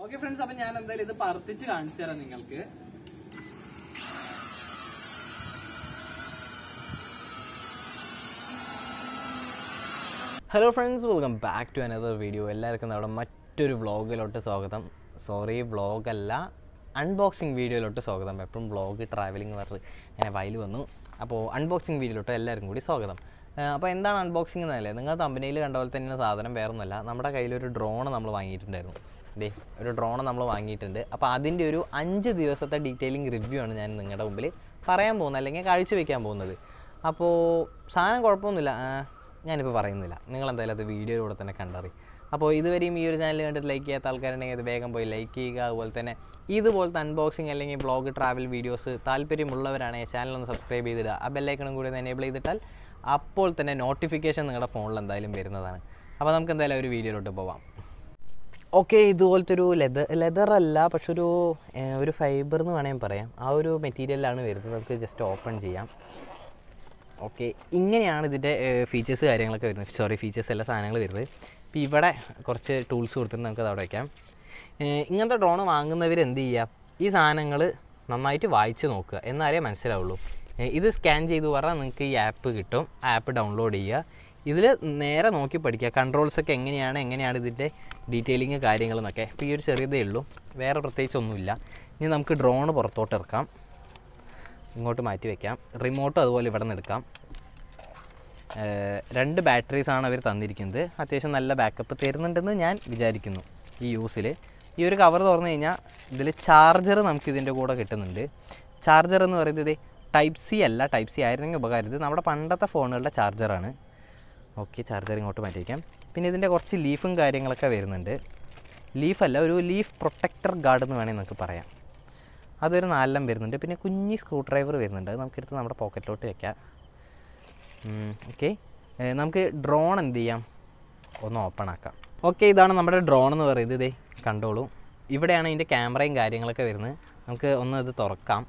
Okay friends അപ്പൊ ഞാൻ എന്തായാലും ഇത് പറത്തിച്ച് കാണിച്ചു തരാം നിങ്ങൾക്ക് hello friends welcome back to another video എല്ലാവർക്കും നമ്മുടെ മറ്റൊരു വ്ളോഗിലോട്ട് സ്വാഗതം സോറി വ്ളോഗല്ല അൺബോക്സിങ് വീഡിയോയിലോട്ട് സ്വാഗതം എപ്പോഴും വ്ളോഗ് ട്രാവലിംഗ് പറഞ്ഞ് ഞാൻ വയൽ വന്നു അപ്പോൾ അൺബോക്സിങ് വീഡിയോയിലോട്ട് എല്ലാവർക്കും കൂടി സ്വാഗതം അപ്പോൾ എന്താണ് അൺബോക്സിംഗ് എന്നല്ലേ നിങ്ങൾ കമ്പനിയിൽ കണ്ട പോലെ തന്നെ സാധനം വേറെ ഒന്നുമല്ല നമ്മുടെ കയ്യിലൊരു ഡ്രോൺ നമ്മൾ വാങ്ങിയിട്ടുണ്ടായിരുന്നു ഡേ ഒരു ഡ്രോൺ നമ്മൾ വാങ്ങിയിട്ടുണ്ട് അപ്പോൾ അതിൻ്റെ ഒരു അഞ്ച് ദിവസത്തെ ഡീറ്റെയിലിംഗ് റിവ്യൂ ആണ് ഞാൻ നിങ്ങളുടെ മുമ്പിൽ പറയാൻ പോകുന്നത് അല്ലെങ്കിൽ കാഴ്ചവെക്കാൻ പോകുന്നത് അപ്പോൾ സാധനം കുഴപ്പമൊന്നുമില്ല ആ, ഞാനിപ്പോൾ പറയുന്നില്ല നിങ്ങൾ എന്തായാലും അത് വീഡിയോയിലൂടെ തന്നെ കണ്ടറി അപ്പോൾ ഇതുവരെയും ഈ ഒരു ചാനൽ കണ്ടിട്ട് ലൈക്ക് ചെയ്യാത്ത ആൾക്കാരുണ്ടെങ്കിൽ അത് വേഗം പോയി ലൈക്ക് ചെയ്യുക അതുപോലെ തന്നെ ഇതുപോലത്തെ അൺബോക്സിങ് അല്ലെങ്കിൽ ബ്ലോഗ് ട്രാവൽ വീഡിയോസ് താല്പര്യമുള്ളവരാണെങ്കിൽ ചാനൽ ഒന്ന് സബ്സ്ക്രൈബ് ചെയ്തിടുക ആ ബെല്ലൈക്കണും കൂടി ഒന്ന് എനേബിൾ ചെയ്തിട്ടാൽ അപ്പോൾ തന്നെ നോട്ടിഫിക്കേഷൻ നിങ്ങളുടെ ഫോണിൽ എന്തായാലും വരുന്നതാണ് അപ്പോൾ നമുക്ക് എന്തായാലും ഒരു വീഡിയോയിലോട്ട് പോവാം ഓക്കെ ഇതുപോലത്തെ ഒരു ലെതർ ലെതർ അല്ല പക്ഷെ ഒരു ഏഹ്, ഒരു ഫൈബർ എന്ന് വേണമെങ്കിൽ പറയാം ആ ഒരു മെറ്റീരിയലാണ് വരുന്നത് നമുക്ക് ജസ്റ്റ് ഓപ്പൺ ചെയ്യാം ഓക്കെ ഇങ്ങനെയാണ് ഇതിൻ്റെ ഫീച്ചേഴ്സ് കാര്യങ്ങളൊക്കെ വരുന്നത് സോറി ഫീച്ചേഴ്സ് എല്ലാ സാധനങ്ങൾ വരുന്നത് ഇപ്പോൾ ഇവിടെ കുറച്ച് ടൂൾസ് കൊടുത്തിട്ട് നമുക്ക് അവിടെ വയ്ക്കാം ഏഹ് ഇങ്ങനത്തെ ഡ്രോൺ വാങ്ങുന്നവർ എന്ത് ചെയ്യുക ഈ സാധനങ്ങൾ നന്നായിട്ട് വായിച്ച് നോക്കുക എന്നാലേ മനസ്സിലാവുള്ളൂ ഏഹ് ഇത് സ്കാൻ ചെയ്ത് പറഞ്ഞാൽ നിങ്ങൾക്ക് ഈ ആപ്പ് കിട്ടും ആപ്പ് ഡൗൺലോഡ് ചെയ്യുക ഇതിൽ നേരെ നോക്കി പഠിക്കുക കൺട്രോൾസ് ഒക്കെ എങ്ങനെയാണ് എങ്ങനെയാണ് ഇതിൻ്റെ ഡീറ്റെയിലിങ് കാര്യങ്ങളെന്നൊക്കെ ഇപ്പോൾ ഈ ഒരു ചെറിയതേ ഉള്ളൂ വേറെ പ്രത്യേകിച്ച് ഒന്നുമില്ല ഇനി നമുക്ക് ഡ്രോൺ പുറത്തോട്ട് ഇറക്കാം ഇങ്ങോട്ട് മാറ്റി വെക്കാം റിമോട്ടും അതുപോലെ ഇവിടെ നിന്ന് എടുക്കാം ഏഹ് രണ്ട് ബാറ്ററീസ് ആണ് അവർ തന്നിരിക്കുന്നത് അത്യാവശ്യം നല്ല ബാക്കപ്പ് തരുന്നുണ്ടെന്ന് ഞാൻ വിചാരിക്കുന്നു ഈ യൂസിൽ ഈ ഒരു കവർ തുറന്നു കഴിഞ്ഞാൽ ഇതിൽ ചാർജർ നമുക്ക് ഇതിൻ്റെ കൂടെ കിട്ടുന്നുണ്ട് ചാർജർ എന്ന് പറയുന്നത് ടൈപ്പ് സി അല്ല ടൈപ്പ് സി ആയിരുന്നെങ്കിൽ ഉപകാരം ഇത് നമ്മുടെ പണ്ടത്തെ ഫോണുകളുടെ ചാർജറാണ് ഓക്കെ ചാർജർ ഇങ്ങോട്ട് മാറ്റി വയ്ക്കാം പിന്നെ ഇതിൻ്റെ കുറച്ച് ലീഫും കാര്യങ്ങളൊക്കെ വരുന്നുണ്ട് ലീഫല്ല ഒരു ലീഫ് പ്രൊട്ടക്ടർ ഗാർഡ് എന്ന് വേണമെങ്കിൽ നമുക്ക് പറയാം അതൊരു നാലെണ്ണം വരുന്നുണ്ട് പിന്നെ കുഞ്ഞി സ്ക്രൂ ഡ്രൈവർ വരുന്നുണ്ട് അത് നമുക്കെടുത്ത് നമ്മുടെ പോക്കറ്റിലോട്ട് വെക്കാം ഓക്കെ നമുക്ക് ഡ്രോൺ എന്ത് ചെയ്യാം ഒന്ന് ഓപ്പൺ ആക്കാം ഓക്കെ ഇതാണ് നമ്മുടെ ഡ്രോൺ എന്ന് പറയുന്നത് ഇതേ കണ്ടോളൂ ഇവിടെയാണ് ഇതിൻ്റെ ക്യാമറയും കാര്യങ്ങളൊക്കെ വരുന്നത് നമുക്ക് ഒന്ന് ഇത് തുറക്കാം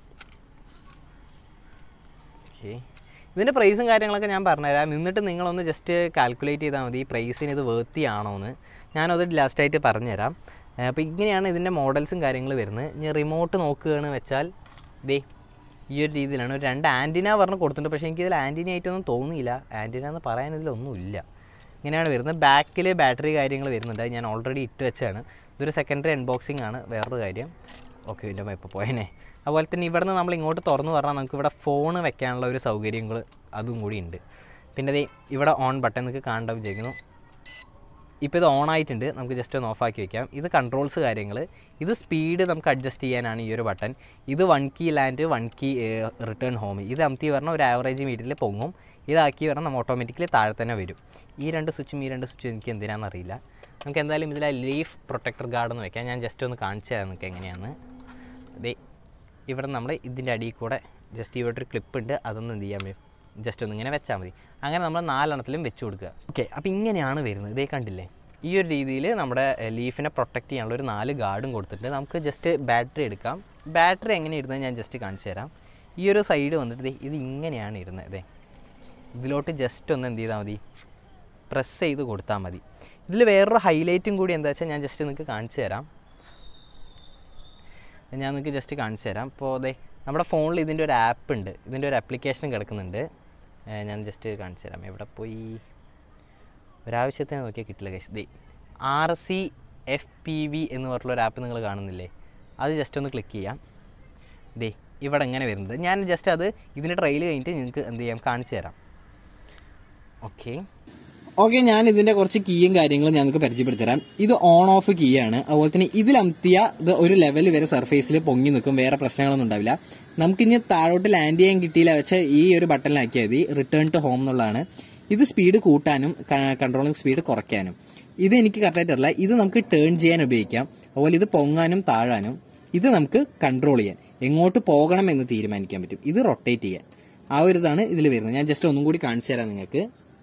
ഓക്കെ ഇതിൻ്റെ പ്രൈസും കാര്യങ്ങളൊക്കെ ഞാൻ പറഞ്ഞുതരാം എന്നിട്ട് നിങ്ങളൊന്ന് ജസ്റ്റ് കാൽക്കുലേറ്റ് ചെയ്താൽ മതി ഈ പ്രൈസിന് ഇത് വേർത്തി ആണോ എന്ന് ഞാനത് ലാസ്റ്റായിട്ട് പറഞ്ഞുതരാം അപ്പോൾ ഇങ്ങനെയാണ് ഇതിൻ്റെ മോഡൽസും കാര്യങ്ങൾ വരുന്നത് ഇനി റിമോട്ട് നോക്കുകയാണ് വെച്ചാൽ ദേ ഈ ഒരു രീതിയിലാണ് ഒരു രണ്ട് ആൻറ്റിന പറഞ്ഞ് കൊടുത്തിട്ടുണ്ട് പക്ഷേ എനിക്കിതിൽ ആൻറ്റിന ആയിട്ടൊന്നും തോന്നിയില്ല ആൻറ്റിന എന്ന് പറയാൻ ഇതിലൊന്നുമില്ല ഇങ്ങനെയാണ് വരുന്നത് ബാക്കിൽ ബാറ്ററി കാര്യങ്ങൾ വരുന്നുണ്ട് അത് ഞാൻ ഓൾറെഡി ഇട്ട് വെച്ചാണ് ഇതൊരു സെക്കൻഡറി അൺബോക്സിംഗ് ആണ് വേറൊരു കാര്യം ഓക്കെ ഇതിൻ്റെ ഇപ്പോൾ പോയനെ അതുപോലെ തന്നെ ഇവിടെ നിന്ന് നമ്മൾ ഇങ്ങോട്ട് തുറന്ന് പറഞ്ഞാൽ നമുക്ക് ഇവിടെ ഫോൺ വെക്കാനുള്ള ഒരു സൗകര്യങ്ങൾ അതും കൂടി ഉണ്ട് പിന്നെ ദേ ഇവിടെ ഓൺ ബട്ടൺ നിങ്ങൾക്ക് കാണേണ്ട വിചാരിക്കുന്നു ഇപ്പോൾ ഇത് ഓൺ ആയിട്ടുണ്ട് നമുക്ക് ജസ്റ്റ് ഒന്ന് ഓഫാക്കി വെക്കാം ഇത് കൺട്രോൾസ് കാര്യങ്ങൾ ഇത് സ്പീഡ് നമുക്ക് അഡ്ജസ്റ്റ് ചെയ്യാനാണ് ഈ ഒരു ബട്ടൺ ഇത് one key land one key return home ഇത് അമത്തി പറഞ്ഞാൽ ഒരു ആവറേജ് മീറ്ററിൽ പൊങ്ങും ഇതാക്കി പറഞ്ഞാൽ നമ്മൾ ഓട്ടോമാറ്റിക്കലി താഴെ തന്നെ വരും ഈ രണ്ട് സ്വിച്ചും ഈ രണ്ട് സ്വിച്ചും എനിക്ക് എന്തിനാണെന്ന് അറിയില്ല നമുക്ക് എന്തായാലും ഇതിൽ ലീഫ് പ്രൊട്ടക്ടർ ഗാർഡ് എന്ന് വെക്കാം ഞാൻ ജസ്റ്റ് ഒന്ന് കാണിച്ചു തരാം നിങ്ങൾക്ക് എങ്ങനെയാണ് ദേ ഇവിടെ നമ്മൾ ഇതിൻ്റെ അടിയിൽ കൂടെ ജസ്റ്റ് ഇവിടെ ഒരു ക്ലിപ്പ് ഉണ്ട് അതൊന്ന് എന്ത് ചെയ്യാൻ പറ്റും ജസ്റ്റ് ഒന്ന് ഇങ്ങനെ വെച്ചാൽ മതി അങ്ങനെ നമ്മൾ നാലെണ്ണത്തിലും വെച്ച് കൊടുക്കുക ഓക്കെ അപ്പോൾ ഇങ്ങനെയാണ് വരുന്നത് ഇതേ കണ്ടില്ലേ ഈ ഒരു രീതിയിൽ നമ്മുടെ ലീഫിനെ പ്രൊട്ടക്റ്റ് ചെയ്യാനുള്ള ഒരു നാല് ഗാർഡും കൊടുത്തിട്ട് നമുക്ക് ജസ്റ്റ് ബാറ്ററി എടുക്കാം ബാറ്ററി എങ്ങനെ ഇടുന്നത് ഞാൻ ജസ്റ്റ് കാണിച്ചു തരാം ഈ ഒരു സൈഡ് വന്നിട്ട് ദേ ഇത് ഇങ്ങനെയാണ് ഇടുന്നത് ഇതേ ഇതിലോട്ട് ജസ്റ്റ് ഒന്ന് എന്ത് ചെയ്താൽ മതി പ്രസ് ചെയ്ത് കൊടുത്താൽ മതി ഇതിൽ വേറൊരു ഹൈലൈറ്റും കൂടി എന്താ വെച്ചാൽ ഞാൻ ജസ്റ്റ് നിങ്ങൾക്ക് കാണിച്ചു തരാം ഞാൻ നിങ്ങൾക്ക് ജസ്റ്റ് കാണിച്ചു തരാം ഇപ്പോൾ അതെ നമ്മുടെ ഫോണിൽ ഇതിൻ്റെ ഒരു ആപ്പ് ഉണ്ട് ഇതിൻ്റെ ഒരു ആപ്ലിക്കേഷൻ കിടക്കുന്നുണ്ട് ഏ, ഞാൻ ജസ്റ്റ് കാണിച്ചു തരാം എവിടെ പോയി ഒരാവശ്യത്തിന് നോക്കിയാൽ കിട്ടില്ല കൈസ് ദേ R C F P V എന്ന് പറഞ്ഞുള്ള ഒരു ആപ്പ് നിങ്ങൾ കാണുന്നില്ലേ അത് ജസ്റ്റ് ഒന്ന് ക്ലിക്ക് ചെയ്യാം ദേ ഇവിടെ എങ്ങനെ വരുന്നത് ഞാൻ ജസ്റ്റ് അത് ഇതിൻ്റെ ട്രയൽ കഴിഞ്ഞിട്ട് നിങ്ങൾക്ക് എന്ത് ചെയ്യാം കാണിച്ചു തരാം ഓക്കെ ഓക്കെ ഞാൻ ഇതിന്റെ കുറച്ച് കീയും കാര്യങ്ങളും ഞാൻ നിങ്ങൾക്ക് പരിചയപ്പെടുത്തരാം ഇത് ഓൺ ഓഫ് കീ ആണ് അതുപോലെ തന്നെ ഇതിൽ അമത്തിയ ഇത് ഒരു ലെവൽ വരെ സർഫേസിൽ പൊങ്ങി നിൽക്കും വേറെ പ്രശ്നങ്ങളൊന്നും ഉണ്ടാവില്ല നമുക്കിനി താഴോട്ട് ലാൻഡ് ചെയ്യാൻ കിട്ടിയില്ല വെച്ചാൽ ഈ ഒരു ബട്ടണിലാക്കിയാൽ മതി റിട്ടേൺ ടു ഹോം എന്നുള്ളതാണ് ഇത് സ്പീഡ് കൂട്ടാനും കൺട്രോളിംഗ് സ്പീഡ് കുറയ്ക്കാനും ഇത് എനിക്ക് കറക്റ്റായിട്ടല്ല ഇത് നമുക്ക് ടേൺ ചെയ്യാൻ ഉപയോഗിക്കാം അതുപോലെ ഇത് പൊങ്ങാനും താഴാനും ഇത് നമുക്ക് കൺട്രോൾ ചെയ്യാൻ എങ്ങോട്ട് പോകണം എന്ന് തീരുമാനിക്കാൻ പറ്റും ഇത് റൊട്ടേറ്റ് ചെയ്യാൻ ആ ഒരു ഇതാണ് ഇതിൽ വരുന്നത് ഞാൻ ജസ്റ്റ് ഒന്നും കൂടി കാണിച്ചു തരാം നിങ്ങൾക്ക്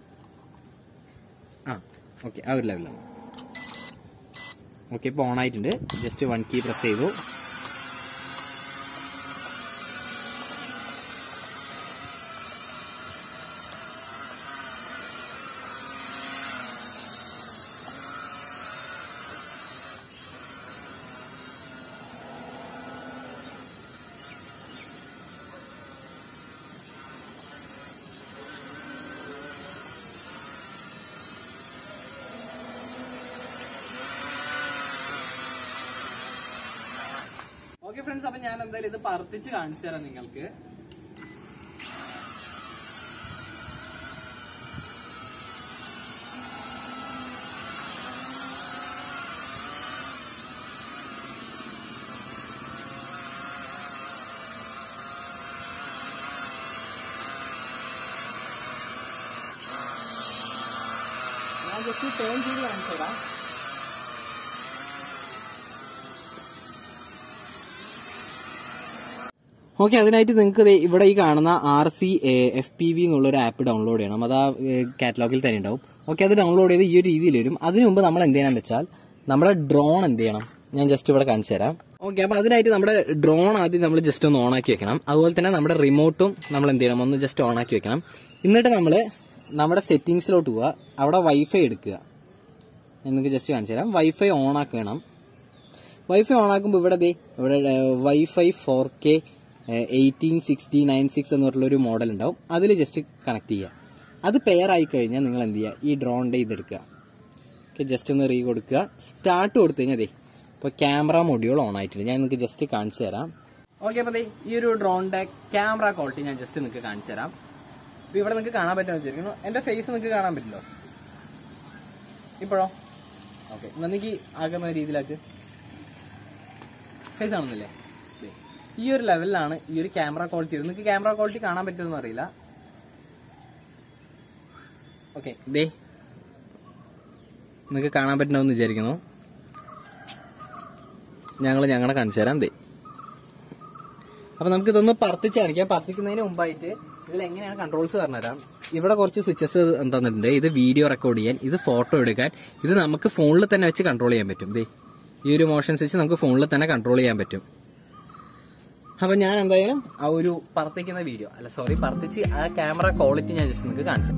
ആ ഓക്കെ ആ ഒരു ലെവലാണ് ഓക്കെ ഇപ്പോൾ ഓൺ ആയിട്ടുണ്ട് ജസ്റ്റ് വൺ കീ പ്രസ് ചെയ്തു ഓക്കെ ഫ്രണ്ട്സ് അപ്പൊ ഞാൻ എന്തായാലും ഇത് പറത്തിച്ച് കാണിച്ചു തരാം നിങ്ങൾക്ക് ഞാൻ ജസ്റ്റ് ടേൺ ചെയ്ത് കാണിച്ചു തരാം ഓക്കെ അതിനായിട്ട് നിങ്ങൾക്ക് ദേ ഇവിടെ ഈ കാണുന്ന R C F P V എന്നുള്ള ഒരു ആപ്പ് ഡൗൺലോഡ് ചെയ്യണം അത് ആ കാറ്റലോഗിൽ തന്നെ ഉണ്ടാവും ഓക്കെ അത് ഡൗൺലോഡ് ചെയ്ത് ഈ ഒരു രീതിയിൽ വരും അതിനു മുമ്പ് നമ്മൾ എന്ത് ചെയ്യണം വെച്ചാൽ നമ്മുടെ ഡ്രോൺ എന്ത് ചെയ്യണം ഞാൻ ജസ്റ്റ് ഇവിടെ കാണിച്ചു തരാം ഓക്കെ അപ്പൊ അതിനായിട്ട് നമ്മുടെ ഡ്രോൺ ആദ്യം നമ്മൾ ജസ്റ്റ് ഒന്ന് ഓൺ ആക്കി വെക്കണം അതുപോലെ തന്നെ നമ്മുടെ റിമോട്ടും നമ്മൾ എന്ത് ചെയ്യണം ഒന്ന് ജസ്റ്റ് ഓൺ ആക്കി വെക്കണം എന്നിട്ട് നമ്മൾ നമ്മുടെ സെറ്റിങ്സിലോട്ട് പോവുക അവിടെ വൈഫൈ എടുക്കുക ഞാൻ നിങ്ങൾക്ക് ജസ്റ്റ് കാണിച്ചു തരാം വൈഫൈ ഓൺ ആക്കണം വൈഫൈ ഓൺ ആക്കുമ്പോൾ ഇവിടെ ദേ ഇവിടെ wifi four K eighteen sixty nine six എന്ന് പറഞ്ഞുള്ള ഒരു മോഡൽ ഉണ്ടാവും അതിൽ ജസ്റ്റ് കണക്ട് ചെയ്യുക അത് പെയർ ആയി കഴിഞ്ഞാൽ നിങ്ങൾ എന്ത് ചെയ്യുക ഈ ഡ്രോണിൻ്റെ ഇതെടുക്കുക ഓക്കെ ജസ്റ്റ് ഒന്ന് റീ കൊടുക്കുക സ്റ്റാർട്ട് കൊടുത്തു കഴിഞ്ഞാൽ അതെ ഇപ്പോൾ ക്യാമറ മൊഡ്യൂൾ ഓൺ ആയിട്ടുണ്ട് ഞാൻ നിങ്ങൾക്ക് ജസ്റ്റ് കാണിച്ചു തരാം ഓക്കെ അപ്പോൾ ദേ ഈ ഒരു ഡ്രോണിൻ്റെ ക്യാമറ ക്വാളിറ്റി ഞാൻ ജസ്റ്റ് നിങ്ങൾക്ക് കാണിച്ചു തരാം ഇപ്പോൾ ഇവിടെ നിങ്ങൾക്ക് കാണാൻ പറ്റുമെന്ന് വിചാരിക്കുന്നു എൻ്റെ ഫേസ് നിങ്ങൾക്ക് കാണാൻ പറ്റില്ലോ ഇപ്പോഴോ ഓക്കെ നന്നിക്ക് ആകുന്ന രീതിയിലാക്ക് ഫേസ് കാണുന്നില്ലേ ദേ. ഈ ഒരു ലെവലിലാണ് ഈ ഒരു ക്യാമറ ക്വാളിറ്റി നിങ്ങൾക്ക് ക്യാമറ ക്വാളിറ്റി കാണാൻ പറ്റുമെന്ന് അറിയില്ല ഓക്കെ ദേ നിങ്ങൾക്ക് കാണാൻ പറ്റണമെന്ന് വിചാരിക്കുന്നു ഞങ്ങൾ ഞങ്ങളെ കാണിച്ചു തരാം ദേ അപ്പൊ നമുക്ക് ഇതൊന്ന് പറത്തിച്ച് കാണിക്കാം പറത്തിക്കുന്നതിന് മുമ്പായിട്ട് ഇതിൽ എങ്ങനെയാണ് കൺട്രോൾസ് പറഞ്ഞുതരാം ഇവിടെ കുറച്ച് സ്വിച്ചസ് തന്നിട്ടുണ്ട് ഇത് വീഡിയോ റെക്കോർഡ് ചെയ്യാൻ ഇത് ഫോട്ടോ എടുക്കാൻ ഇത് നമുക്ക് ഫോണിൽ തന്നെ വെച്ച് കൺട്രോൾ ചെയ്യാൻ പറ്റും ദേ ഈ ഒരു മോഷൻ സ്വിച്ച് നമുക്ക് ഫോണിൽ തന്നെ കൺട്രോൾ ചെയ്യാൻ പറ്റും അപ്പൊ ഞാൻ എന്തായാലും ആ ഒരു പറത്തിക്കുന്ന വീഡിയോ അല്ല സോറി പറത്തിച്ച് ആ ക്യാമറ ക്വാളിറ്റി ഞാൻ ജസ്റ്റ് നിങ്ങൾക്ക് കാണിച്ചു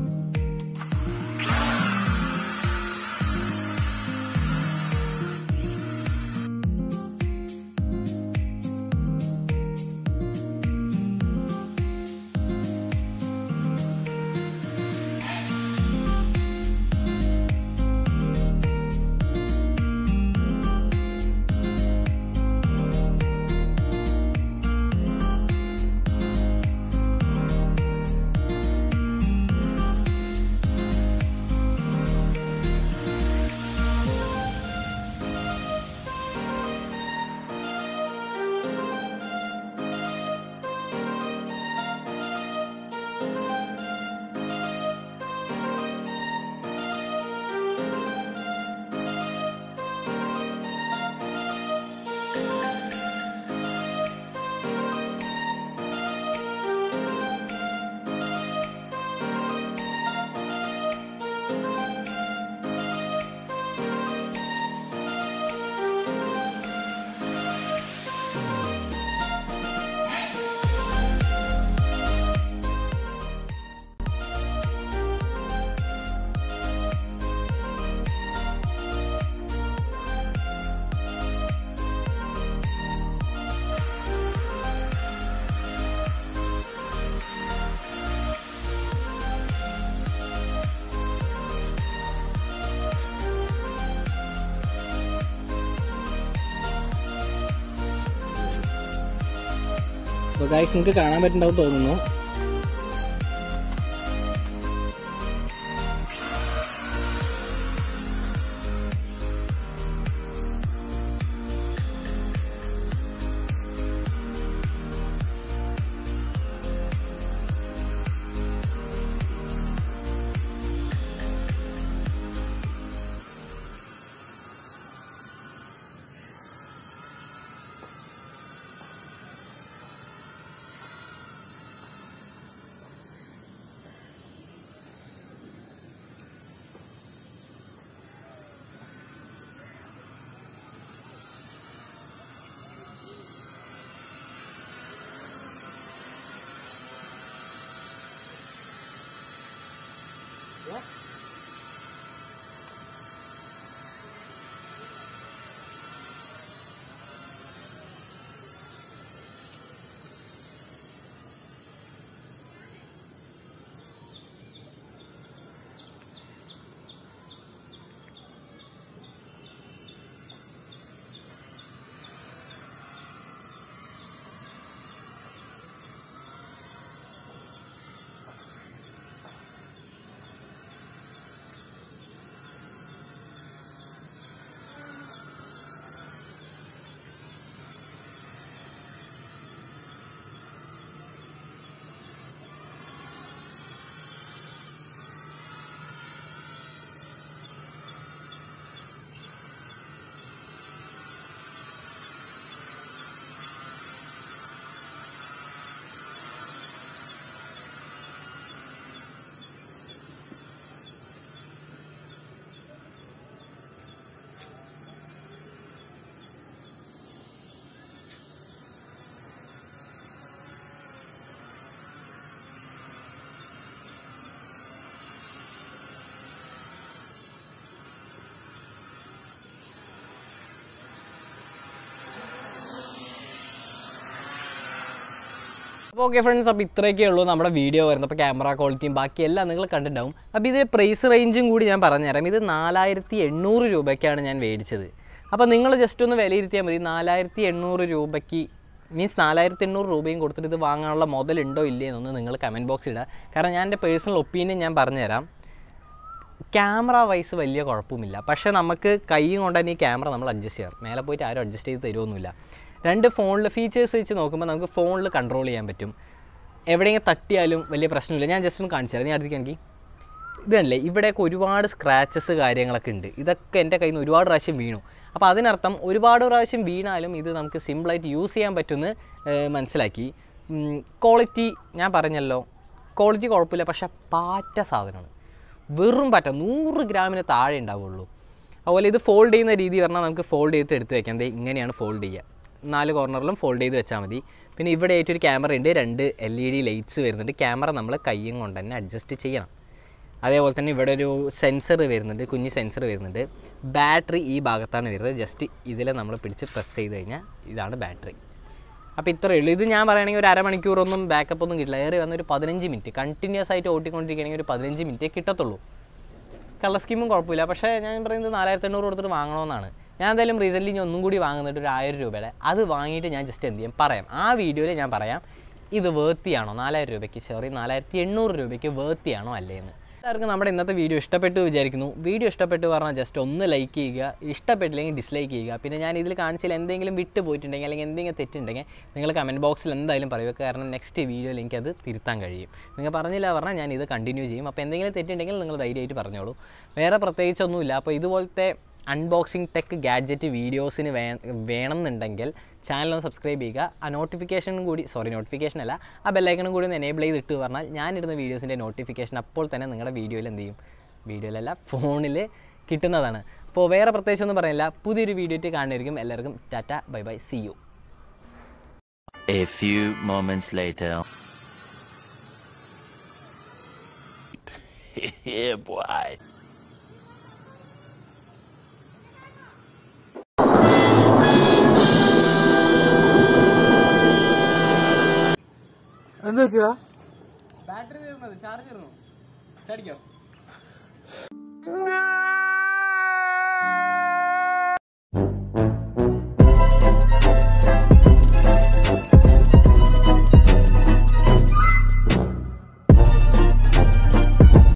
അപ്പോൾ ഗൈസ് നിങ്ങൾക്ക് കാണാൻ പറ്റുന്നുണ്ടാവും തോന്നുന്നു അപ്പോൾ ഓക്കെ ഫ്രണ്ട്സ് അപ്പോൾ ഇത്രയൊക്കെ ഉള്ളൂ നമ്മുടെ വീഡിയോ വരുന്നത് അപ്പോൾ ക്യാമറ ക്വാളിറ്റിയും ബാക്കി എല്ലാം നിങ്ങൾ കണ്ടിട്ടുണ്ടാവും അപ്പോൾ ഇത് പ്രൈസ് റേഞ്ചും കൂടി ഞാൻ പറഞ്ഞുതരാം ഇത് നാലായിരത്തി എണ്ണൂറ് രൂപയ്ക്കാണ് ഞാൻ മേടിച്ചത് അപ്പോൾ നിങ്ങൾ ജസ്റ്റ് ഒന്ന് വിലയിരുത്തിയാൽ മതി നാലായിരത്തി എണ്ണൂറ് രൂപയ്ക്ക് മീൻസ് നാലായിരത്തി എണ്ണൂറ് രൂപയും കൊടുത്തിട്ട് ഇത് വാങ്ങാനുള്ള മുതലുണ്ടോ ഇല്ലേ എന്നൊന്ന് നിങ്ങൾ കമൻറ്റ് ബോക്സിൽ ഇടുക കാരണം ഞാൻ എൻ്റെ പേഴ്സണൽ ഒപ്പീനിയൻ ഞാൻ പറഞ്ഞുതരാം ക്യാമറ വൈസ് വലിയ കുഴപ്പമില്ല പക്ഷേ നമുക്ക് കൈ കൊണ്ട് തന്നെ ഈ ക്യാമറ നമ്മൾ അഡ്ജസ്റ്റ് ചെയ്യണം മേലെ പോയിട്ട് ആരും അഡ്ജസ്റ്റ് ചെയ്ത് തരുമൊന്നുമില്ല രണ്ട് ഫോണിൽ ഫീച്ചേഴ്സ് വെച്ച് നോക്കുമ്പോൾ നമുക്ക് ഫോണിൽ കൺട്രോൾ ചെയ്യാൻ പറ്റും എവിടെയെങ്കിലും തട്ടിയാലും വലിയ പ്രശ്നമില്ല ഞാൻ ജസ്റ്റ് ഒന്ന് കാണിച്ചു തരാം ഞാൻ അടുത്തേക്കാണെങ്കിൽ ഇത് കണ്ടില്ലേ ഇവിടെയൊക്കെ ഒരുപാട് സ്ക്രാച്ചസ് കാര്യങ്ങളൊക്കെ ഉണ്ട് ഇതൊക്കെ എൻ്റെ കയ്യിൽ നിന്ന് ഒരുപാട് പ്രാവശ്യം വീണു അപ്പോൾ അതിനർത്ഥം ഒരുപാട് പ്രാവശ്യം വീണാലും ഇത് നമുക്ക് സിമ്പിളായിട്ട് യൂസ് ചെയ്യാൻ പറ്റുമെന്ന് ഏഹ്, മനസ്സിലാക്കി ക്വാളിറ്റി ഞാൻ പറഞ്ഞല്ലോ ക്വാളിറ്റി കുഴപ്പമില്ല പക്ഷേ പാറ്റ സാധനമാണ് വെറും പാറ്റ നൂറ് ഗ്രാമിന് താഴെ ഉണ്ടാവുള്ളൂ അതുപോലെ ഇത് ഫോൾഡ് ചെയ്യുന്ന രീതി പറഞ്ഞാൽ നമുക്ക് ഫോൾഡ് ചെയ്തിട്ട് എടുത്ത് വെക്കാം ദേ ഇങ്ങനെയാണ് ഫോൾഡ് ചെയ്യുക നാല് കോർണറിലും ഫോൾഡ് ചെയ്ത് വെച്ചാൽ മതി പിന്നെ ഇവിടെ ആയിട്ടൊരു ക്യാമറ ഉണ്ട് രണ്ട് എൽ ഇ ഡി ലൈറ്റ്സ് വരുന്നുണ്ട് ക്യാമറ നമ്മൾ കയ്യും കൊണ്ട് തന്നെ അഡ്ജസ്റ്റ് ചെയ്യണം അതേപോലെ തന്നെ ഇവിടെ ഒരു സെൻസർ വരുന്നുണ്ട് കുഞ്ഞ് സെൻസർ വരുന്നുണ്ട് ബാറ്ററി ഈ ഭാഗത്താണ് വരുന്നത് ജസ്റ്റ് ഇതിൽ നമ്മൾ പിടിച്ച് പ്രസ് ചെയ്ത് കഴിഞ്ഞാൽ ഇതാണ് ബാറ്ററി അപ്പോൾ ഇത്രയേ ഉള്ളൂ ഇത് ഞാൻ പറയുകയാണെങ്കിൽ ഒരു അരമണിക്കൂറൊന്നും ബാക്കപ്പ് ഒന്നും കിട്ടില്ല ഏറി വന്ന ഒരു പതിനഞ്ച് മിനിറ്റ് കണ്ടിന്യൂസ് ആയിട്ട് ഓട്ടിക്കൊണ്ടിരിക്കുകയാണെങ്കിൽ ഒരു പതിനഞ്ച് മിനിറ്റേ കിട്ടത്തുള്ളൂ കളർ സ്കീമും കുഴപ്പമില്ല പക്ഷേ ഞാൻ പറയുന്നത് നാലായിരത്തി എണ്ണൂറ് കൊടുത്തിട്ട് വാങ്ങണമെന്നാണ് ഞാൻ എന്തായാലും റീസെൻ്റ്ലി ഞാൻ ഒന്നും കൂടി വാങ്ങുന്നുണ്ട് ഒരു ആയിരം രൂപയുടെ അത് വാങ്ങിയിട്ട് ഞാൻ ജസ്റ്റ് എന്ത് ചെയ്യും പറയാം ആ വീഡിയോയിൽ ഞാൻ പറയാം ഇത് വേർത്തിയാണോ നാലായിരം രൂപയ്ക്ക് സോറി നാലായിരത്തി എണ്ണൂറ് രൂപയ്ക്ക് വേർത്തിയാണോ അല്ലേ എന്ന് എല്ലാവർക്കും നമ്മുടെ ഇന്നത്തെ വീഡിയോ ഇഷ്ടപ്പെട്ടു വിചാരിക്കുന്നു വീഡിയോ ഇഷ്ടപ്പെട്ടു പറഞ്ഞാൽ ജസ്റ്റ് ഒന്ന് ലൈക്ക് ചെയ്യുക ഇഷ്ടപ്പെട്ടില്ലെങ്കിൽ ഡിസ്ലൈക്ക് ചെയ്യുക പിന്നെ ഞാൻ ഇതിൽ കാണിച്ചാൽ എന്തെങ്കിലും വിട്ട് പോയിട്ടുണ്ടെങ്കിൽ അല്ലെങ്കിൽ എന്തെങ്കിലും തെറ്റുണ്ടെങ്കിൽ നിങ്ങൾ കമൻറ്റ് ബോക്സിൽ എന്തായാലും പറയുക കാരണം നെക്സ്റ്റ് വീഡിയോയിൽ എനിക്കത് തിരുത്താൻ കഴിയും നിങ്ങൾ പറഞ്ഞില്ല പറഞ്ഞാൽ ഞാൻ ഇത് കണ്ടിന്യൂ ചെയ്യും അപ്പോൾ എന്തെങ്കിലും തെറ്റുണ്ടെങ്കിൽ നിങ്ങൾ ധൈര്യമായിട്ട് പറഞ്ഞോളൂ വേറെ പ്രത്യേകിച്ചൊന്നുമില്ല അപ്പോൾ ഇതുപോലത്തെ അൺബോക്സിങ് ടെക് ഗാഡ്ജറ്റ് വീഡിയോസിന് വേ വേണം എന്നുണ്ടെങ്കിൽ ചാനൽ ഒന്ന് സബ്സ്ക്രൈബ് ചെയ്യുക ആ നോട്ടിഫിക്കേഷനും കൂടി സോറി നോട്ടിഫിക്കേഷൻ അല്ല ആ ബെല്ലൈക്കണും കൂടി ഒന്ന് എനേബിൾ ചെയ്തിട്ട് പറഞ്ഞാൽ ഞാനിടുന്ന വീഡിയോസിൻ്റെ നോട്ടിഫിക്കേഷൻ അപ്പോൾ തന്നെ നിങ്ങളുടെ വീഡിയോയിൽ എന്ത് ചെയ്യും വീഡിയോയിലല്ല ഫോണിൽ കിട്ടുന്നതാണ് അപ്പോൾ വേറെ പ്രത്യേകിച്ചൊന്നും പറയില്ല പുതിയൊരു വീഡിയോ ആയിട്ട് കാണുമായിരിക്കും എല്ലാവർക്കും tata bye bye see you A few moments later. yeah, boy. എന്താ പറ്റിയടാ ബാറ്ററി തീർന്നത് ചാർജ് തീർന്നു ചടിക്കോ